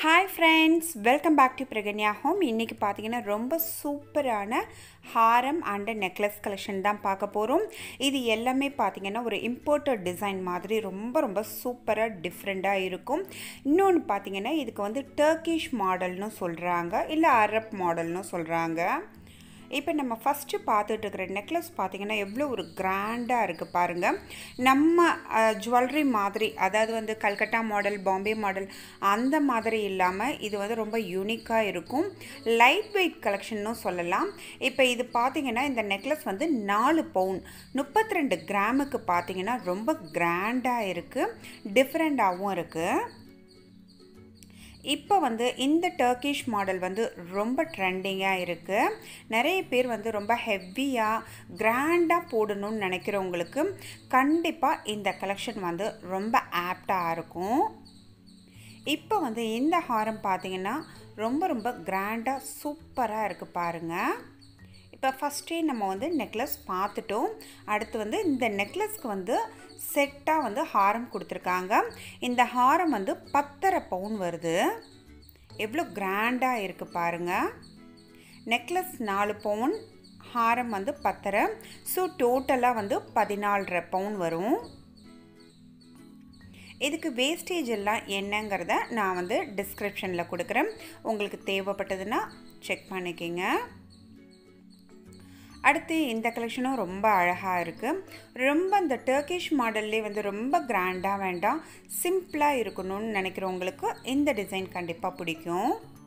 hi friends welcome back to Pragnya home இன்றைக்கி பார்த்தீங்கன்னா ரொம்ப சூப்பரான ஹாரம் அண்ட் நெக்லஸ் கலெக்ஷன் தான் பார்க்க போகிறோம் இது எல்லாமே பார்த்தீங்கன்னா ஒரு இம்போர்ட்டட் டிசைன் மாதிரி ரொம்ப ரொம்ப சூப்பராக டிஃப்ரெண்ட்டாக இருக்கும் இன்னொன்று பார்த்தீங்கன்னா இதுக்கு வந்து டர்க்கிஷ் மாடல்னு சொல்கிறாங்க இல்லை அரப் மாடல்னு சொல்கிறாங்க இப்போ நம்ம ஃபஸ்ட்டு பார்த்துட்டு இருக்கிற நெக்லஸ் பார்த்தீங்கன்னா எவ்வளோ ஒரு கிராண்டாக இருக்குது பாருங்கள் நம்ம ஜுவல்லரி மாதிரி அதாவது வந்து கல்கட்டா மாடல் பாம்பே மாடல் அந்த மாதிரி இல்லாமல் இது வந்து ரொம்ப யூனிக்காக இருக்கும் லைட் வெயிட் கலெக்ஷன்னு சொல்லலாம் இப்போ இது பார்த்தீங்கன்னா இந்த நெக்லஸ் வந்து நாலு பவுன் முப்பத்தி ரெண்டு கிராமுக்கு பார்த்தீங்கன்னா ரொம்ப கிராண்டாக இருக்குது டிஃப்ரெண்ட்டாகவும் இருக்குது இப்போ வந்து இந்த டர்க்கிஷ் மாடல் வந்து ரொம்ப ட்ரெண்டிங்காக இருக்குது நிறைய பேர் வந்து ரொம்ப ஹெவியாக கிராண்டாக போடணும்னு நினைக்கிறவங்களுக்கு கண்டிப்பாக இந்த கலெக்ஷன் வந்து ரொம்ப ஆப்டாக இருக்கும் இப்போ வந்து இந்த ஹாரம் பார்த்தீங்கன்னா ரொம்ப ரொம்ப கிராண்டாக சூப்பராக இருக்குது பாருங்கள் இப்போ ஃபஸ்ட்டே நம்ம வந்து நெக்லஸ் பார்த்துட்டோம் அடுத்து வந்து இந்த நெக்லஸ்க்கு வந்து செட்டாக வந்து ஹாரம் கொடுத்துருக்காங்க இந்த ஹாரம் வந்து பத்தரை பவுன் வருது எவ்வளோ கிராண்டாக இருக்குது பாருங்கள் நெக்லஸ் நாலு பவுன் ஹாரம் வந்து பத்தரை ஸோ டோட்டலாக வந்து பதினாலரை பவுன் வரும் இதுக்கு வேஸ்டேஜ் எல்லாம் என்னங்கிறத நான் வந்து டிஸ்கிரிப்ஷனில் கொடுக்குறேன் உங்களுக்கு தேவைப்பட்டதுன்னா செக் பண்ணிக்கிங்க அடுத்து இந்த கலெக்ஷனும் ரொம்ப அழகாக இருக்குது ரொம்ப இந்த டர்க்கிஷ் மாடல்லே வந்து ரொம்ப கிராண்டாக வேண்டாம் சிம்பிளாக இருக்கணும்னு நினைக்கிறவங்களுக்கு இந்த டிசைன் கண்டிப்பாக பிடிக்கும்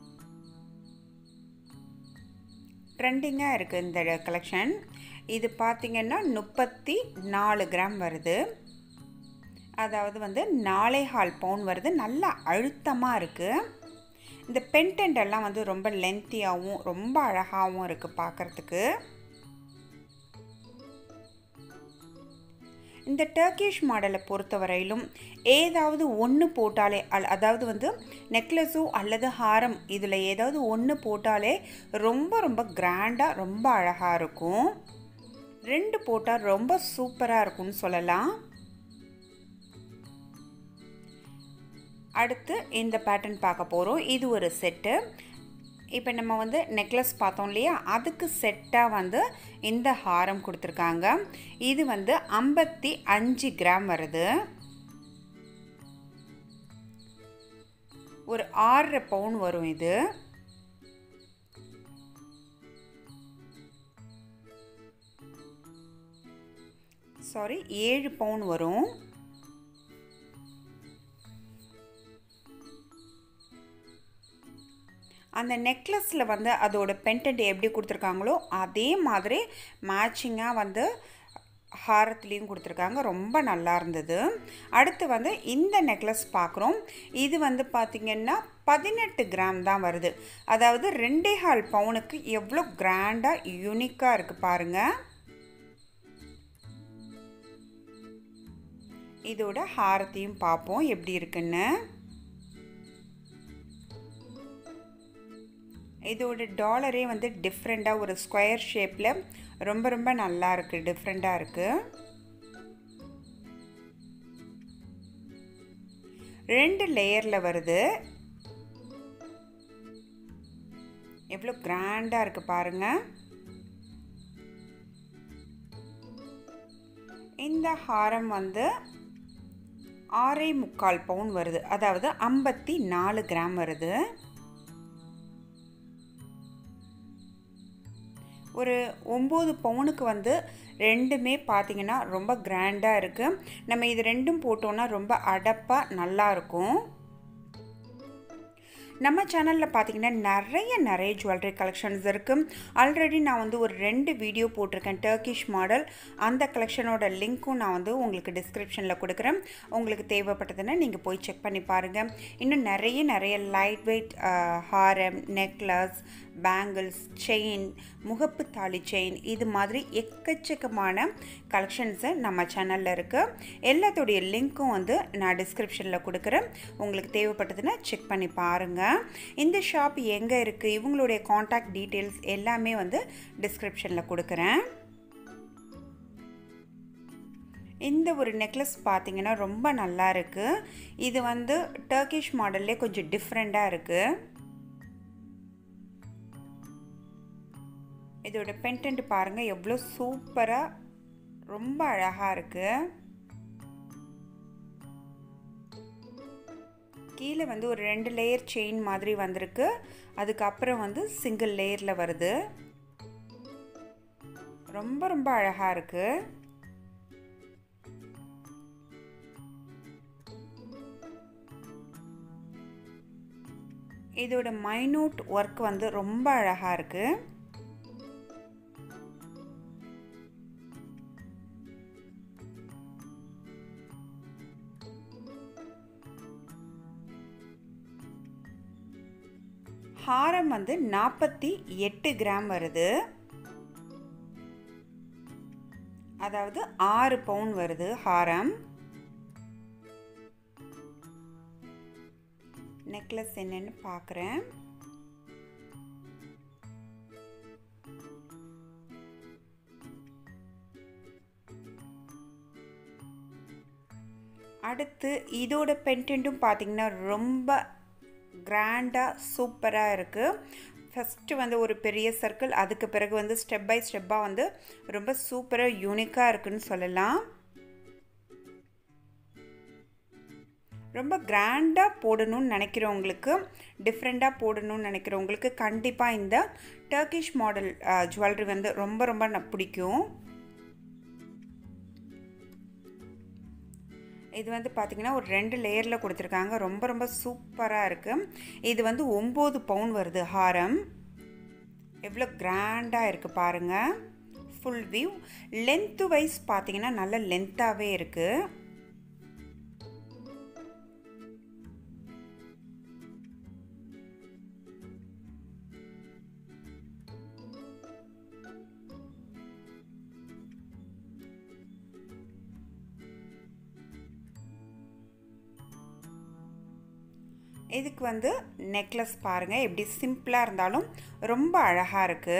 ட்ரெண்டிங்காக இருக்குது இந்த கலெக்ஷன் இது பார்த்திங்கன்னா முப்பத்தி நாலு கிராம் வருது அதாவது வந்து நாலே ஹால் பவுன் வருது நல்லா அழுத்தமாக இருக்குது இந்த பென்டென்ட் எல்லாம் வந்து ரொம்ப லென்த்தியாகவும் ரொம்ப அழகாகவும் இருக்குது பார்க்குறதுக்கு இந்த டர்க்கிஷ் மாடலை பொறுத்தவரையிலும் ஏதாவது ஒன்று போட்டாலே அல் அதாவது வந்து நெக்லஸோ அல்லது ஹாரம் இதில் ஏதாவது ஒன்று போட்டாலே ரொம்ப ரொம்ப கிராண்டாக ரொம்ப அழகாக இருக்கும் ரெண்டு போட்டால் ரொம்ப சூப்பராக இருக்கும்னு சொல்லலாம் அடுத்து இந்த பேட்டர்ன் பார்க்க போகிறோம் இது ஒரு செட்டு இப்போ நம்ம வந்து நெக்லஸ் பார்த்தோம் இல்லையா அதுக்கு செட்டாக வந்து இந்த ஹாரம் கொடுத்துருக்காங்க இது வந்து ஐம்பத்தி அஞ்சு கிராம் வருது ஒரு ஆறரை பவுன் வரும் இது சாரி ஏழு பவுன் வரும் அந்த நெக்லஸில் வந்து அதோட பென்டென்ட் எப்படி கொடுத்துருக்காங்களோ அதே மாதிரி மேட்சிங்காக வந்து ஹாரத்துலேயும் கொடுத்துருக்காங்க ரொம்ப நல்லா இருந்தது அடுத்து வந்து இந்த நெக்லஸ் பார்க்குறோம் இது வந்து பார்த்திங்கன்னா பதினெட்டு கிராம் தான் வருது அதாவது ரெண்டே ஹால் பவுனுக்கு எவ்வளோ கிராண்டாக யூனிக்காக இருக்குது பாருங்கள் இதோட ஹாரத்தையும் பார்ப்போம் எப்படி இருக்குன்னு இதோட டாலரே வந்து டிஃப்ரெண்ட்டாக ஒரு ஸ்கொயர் ஷேப்பில் ரொம்ப ரொம்ப நல்லா இருக்குது டிஃப்ரெண்ட்டாக இருக்குது ரெண்டு லேயரில் வருது எவ்வளோ கிராண்டாக இருக்குது பாருங்கள் இந்த ஹாரம் வந்து ஆறே முக்கால் பவுன் வருது அதாவது ஐம்பத்தி நாலு கிராம் வருது ஒரு ஒம்பது பவுனுக்கு வந்து ரெண்டுமே பார்த்திங்கன்னா ரொம்ப கிராண்டாக இருக்குது நம்ம இது ரெண்டும் போட்டோன்னா ரொம்ப அடப்பாக நல்லாயிருக்கும் நம்ம சேனலில் பார்த்தீங்கன்னா நிறைய நிறைய ஜுவல்லரி கலெக்ஷன்ஸ் இருக்குது ஆல்ரெடி நான் வந்து ஒரு ரெண்டு வீடியோ போட்டிருக்கேன் டர்க்கிஷ் மாடல் அந்த கலெக்ஷனோட லிங்க்கும் நான் வந்து உங்களுக்கு டிஸ்கிரிப்ஷனில் கொடுக்குறேன் உங்களுக்கு தேவைப்பட்டதுன்னா நீங்கள் போய் செக் பண்ணி பாருங்கள் இன்னும் நிறைய நிறைய லைட் வெயிட் ஹாரம் நெக்லஸ் பேங்கிள்ஸ் செயின் முகப்பு தாலி செயின் இது மாதிரி எக்கச்சக்கமான கலெக்ஷன்ஸு நம்ம சேனலில் இருக்குது எல்லாத்துடைய லிங்க்கும் வந்து நான் டிஸ்கிரிப்ஷனில் கொடுக்குறேன் உங்களுக்கு தேவைப்பட்டதுன்னா செக் பண்ணி பாருங்கள் இந்த ஷாப் எங்கே இருக்குது இவங்களுடைய காண்டாக்ட் டீட்டெயில்ஸ் எல்லாமே வந்து டிஸ்கிரிப்ஷனில் கொடுக்குறேன் இந்த ஒரு நெக்லஸ் பார்த்தீங்கன்னா ரொம்ப நல்லா இருக்குது இது வந்து டர்க்கிஷ் மாடல்லே கொஞ்சம் டிஃப்ரெண்ட்டாக இருக்குது இதோட பென்டென்ட் பாருங்கள் எவ்வளோ சூப்பராக ரொம்ப அழகாக இருக்குது கீழே வந்து ஒரு ரெண்டு லேயர் செயின் மாதிரி வந்திருக்கு அதுக்கப்புறம் வந்து சிங்கிள் லேயரில் வருது ரொம்ப ரொம்ப அழகாக இருக்குது இதோட மைனூட் ஒர்க் வந்து ரொம்ப அழகாக இருக்குது ஹாரம் வந்து நாற்பத்தி எட்டு கிராம் வருது அதாவது ஆறு பவுன் வருது ஹாரம் நெக்லஸ் என்னன்னு பார்க்குறேன் அடுத்து இதோட பென்டென்ட்டும் பார்த்திங்கன்னா ரொம்ப கிராண்டாக சூப்பராக இருக்குது ஃபஸ்ட்டு வந்து ஒரு பெரிய சர்க்கிள் அதுக்கு பிறகு வந்து ஸ்டெப் பை ஸ்டெப்பாக வந்து ரொம்ப சூப்பராக யூனிக்காக இருக்குன்னு சொல்லலாம் ரொம்ப கிராண்டாக போடணும்னு நினைக்கிறவங்களுக்கு டிஃப்ரெண்ட்டாக போடணும்னு நினைக்கிறவங்களுக்கு கண்டிப்பாக இந்த டர்க்கிஷ் மாடல் ஜுவல்லரி வந்து ரொம்ப ரொம்ப பிடிக்கும் இது வந்து பார்த்திங்கன்னா ஒரு ரெண்டு லேயரில் கொடுத்துருக்காங்க ரொம்ப ரொம்ப சூப்பராக இருக்குது இது வந்து ஒம்பது பவுன் வருது ஹாரம் எவ்வளோ கிராண்டாக இருக்குது பாருங்கள் ஃபுல் வியூ லென்த்து வைஸ் பார்த்திங்கன்னா நல்ல லென்த்தாகவே இருக்குது இதுக்கு வந்து நெக்லஸ் பாருங்கள் எப்படி சிம்பிளாக இருந்தாலும் ரொம்ப அழகாக இருக்குது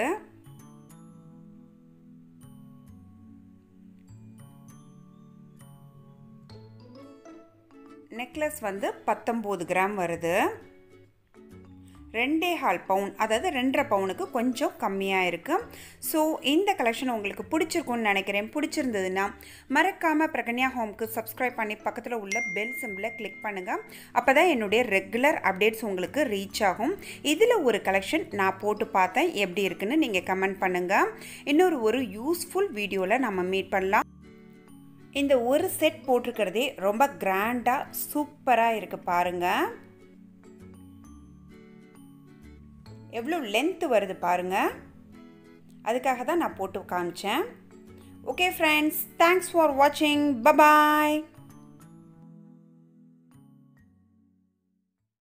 நெக்லஸ் வந்து பத்தொம்போது கிராம் வருது ரெண்டே ஹால் பவுன் அதாவது ரெண்டரை பவுனுக்கு கொஞ்சம் கம்மியாக இருக்குது ஸோ இந்த கலெக்ஷன் உங்களுக்கு பிடிச்சிருக்கும்னு நினைக்கிறேன் பிடிச்சிருந்ததுன்னா மறக்காமல் பிரகன்யா ஹோம்க்கு சப்ஸ்கிரைப் பண்ணி பக்கத்தில் உள்ள பெல் சிம்பிளை கிளிக் பண்ணுங்கள் அப்போ தான் என்னுடைய ரெகுலர் அப்டேட்ஸ் உங்களுக்கு ரீச் ஆகும் இதில் ஒரு கலெக்ஷன் நான் போட்டு பார்த்தேன் எப்படி இருக்குன்னு நீங்கள் கமெண்ட் பண்ணுங்கள் இன்னொரு ஒரு யூஸ்ஃபுல் வீடியோவில் நம்ம மீட் பண்ணலாம் இந்த ஒரு செட் போட்டிருக்கிறதே ரொம்ப கிராண்டாக சூப்பராக இருக்குது பாருங்கள் எவ்வளோ லென்த்து வருது பாருங்கள் அதுக்காக தான் நான் போட்டு காமிச்சேன் ஓகே ஃப்ரெண்ட்ஸ் தேங்க்ஸ் ஃபார் வாட்சிங் பபாய்